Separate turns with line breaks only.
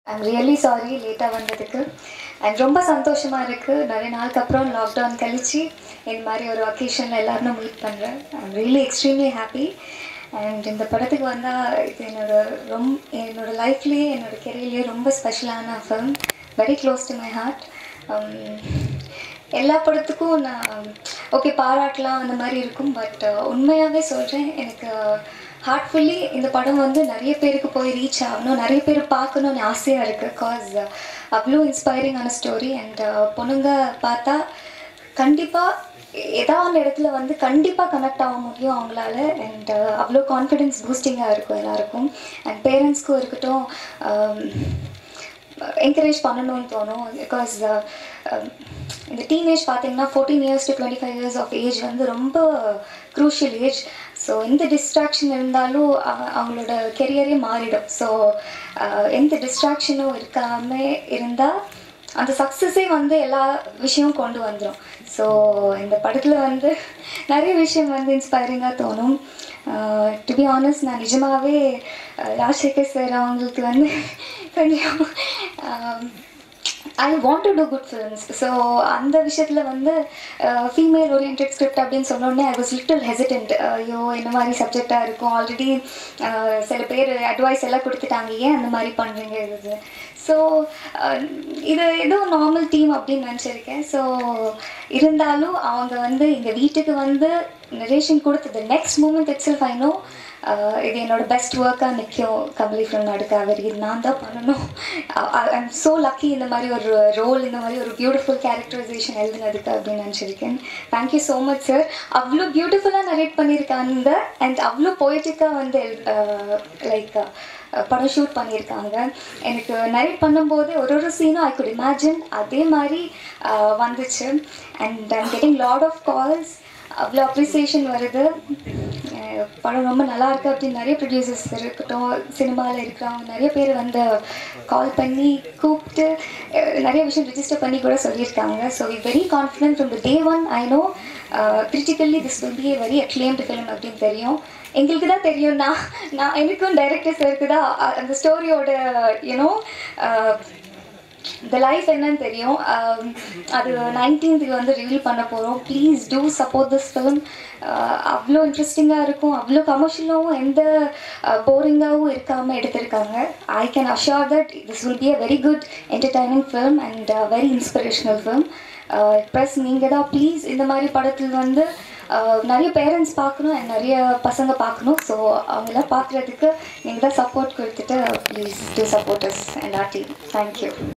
I'm really sorry லேட்டாக வந்ததுக்கு and ரொம்ப சந்தோஷமாக இருக்குது நிறைய நாளுக்கு அப்புறம் லாக்டவுன் கழிச்சு இந்த மாதிரி ஒரு ஒகேஷனில் எல்லாரும் மீட் பண்ணுறேன் I'm really extremely happy and இந்த படத்துக்கு வந்தால் இது என்னோட ரொம்ப என்னோட லைஃப்லேயே என்னோட கெரியர்லேயே ரொம்ப ஸ்பெஷலான film very close to my heart எல்லா படத்துக்கும் நான் ஓகே பாராட்டலாம் அந்த மாதிரி இருக்கும் பட் உண்மையாகவே சொல்கிறேன் எனக்கு ஹார்ட்ஃபுல்லி இந்த படம் வந்து நிறைய பேருக்கு போய் ரீச் ஆகணும் நிறைய பேர் பார்க்கணுன்னு ஆசையாக இருக்குது காஸ் அவ்வளோ இன்ஸ்பைரிங்கான ஸ்டோரி அண்ட் பொண்ணுங்க பார்த்தா கண்டிப்பாக ஏதாவது ஒரு இடத்துல வந்து கண்டிப்பாக கனெக்ட் ஆக முடியும் அவங்களால அண்ட் அவ்வளோ கான்ஃபிடென்ஸ் பூஸ்டிங்காக இருக்கும் எல்லாருக்கும் அண்ட் பேரண்ட்ஸ்க்கும் இருக்கட்டும் என்கரேஜ் பண்ணணும்னு தோணும் பிகாஸ் இந்த டீனேஜ் பார்த்தீங்கன்னா fourteen years to twenty five years of age வந்து ரொம்ப க்ரூஷியல் ஏஜ் ஸோ எந்த டிஸ்ட்ராக்ஷன் இருந்தாலும் அவ- அவங்களோட கெரியரே மாறிடும் ஸோ எந்த டிஸ்ட்ராக்ஷனும் இருக்காம இருந்தால் அந்த சக்ஸஸே வந்து எல்லா விஷயமும் கொண்டு வந்துடும் ஸோ இந்த படத்தில் வந்து நிறைய விஷயம் வந்து இன்ஸ்பைரிங்காக தோணும் டு பி ஆனஸ்ட் நான் நிஜமாகவே ராஜசேகர் சார் அவங்களுக்கு வந்து கொஞ்சம் I want to do good films so அந்த விஷயத்தில் வந்து ஃபீமேல் ஓரியன்ட் ஸ்கிரிப்ட் அப்படின்னு சொன்னோடனே ஐ வாஸ் லிட்டில் ஹெசிடென்ட் ஐயோ இந்த மாதிரி சப்ஜெக்டாக இருக்கும் ஆல்ரெடி சில பேர் அட்வைஸ் எல்லாம் கொடுத்துட்டாங்க ஏன் அந்த மாதிரி பண்ணுறீங்க இது ஸோ இது ஏதோ நார்மல் டீம் அப்படின்னு நினச்சிருக்கேன் ஸோ இருந்தாலும் அவங்க வந்து எங்கள் வீட்டுக்கு வந்து நரேஷன் கொடுத்தது next moment itself I know இது என்னோட பெஸ்ட் ஒர்க்காக நிற்கும் கமலி ஃப்ரம் நடுக்காவேரி இது நான் தான் பண்ணணும் ஐ எம் ஸோ லக்கி இந்த மாதிரி ஒரு ரோல் இந்த மாதிரி ஒரு பியூட்டிஃபுல் கேரக்டரைசேஷன் எழுதுனதுக்கு அப்படின்னு நினச்சிருக்கேன் தேங்க்யூ ஸோ மச் சார் அவ்வளோ பியூட்டிஃபுல்லாக நரேட் பண்ணியிருக்காங்க அண்ட் அவ்வளோ பொய்டிக்காக வந்து லைக் படம் ஷூட் பண்ணியிருக்காங்க எனக்கு நரேட் பண்ணும்போது ஒரு ஒரு சீனும் ஐ குட் இமேஜின் அதே மாதிரி அஹ், வந்துச்சு and I'm getting lot of calls அவ்வளோ அப்ரிசியேஷன் வருது அஹ், படம் ரொம்ப நல்லா இருக்கு அப்படின்னு நிறைய ப்ரொடியூசர்ஸ் இருக்கட்டும் சினிமாவில் இருக்கிறவங்க நிறைய பேர் வந்து கால் பண்ணி கூப்பிட்டு அஹ், நிறைய விஷயம் ரிஜிஸ்டர் பண்ணி கூட சொல்லியிருக்காங்க so we very confident from the day one I know critically this will be a very acclaimed film அப்படின்னு தெரியும் எங்களுக்கு தான் தெரியும் நான் நான் எனக்கும் டைரக்டர் சாருக்கு தான் அ- அந்த ஸ்டோரியோட யூனோ இந்த லைஃப் என்னன்னு தெரியும் ஆம், அது நைன்டீன்த்துக்கு வந்து ரிவீல் பண்ண போகிறோம் please to support this film அவ்வளோ இன்ட்ரெஸ்டிங்காக இருக்கும் அவ்வளோ கமர்ஷியலாகவும் எந்த போரிங்காகவும் இருக்காமல் எடுத்திருக்காங்க I can assure that this will be a very good entertaining film and very inspirational film plus நீங்கள் தான் ப்ளீஸ் இந்த மாதிரி படத்தில் வந்து uh, நிறைய பேரண்ட்ஸ் பார்க்கணும் அண்ட் நிறைய பசங்க பார்க்கணும் ஸோ அவங்களாம் பார்க்குறதுக்கு நீங்கள் தான் சப்போர்ட் கொடுத்துட்டு please to supporters and our team thank you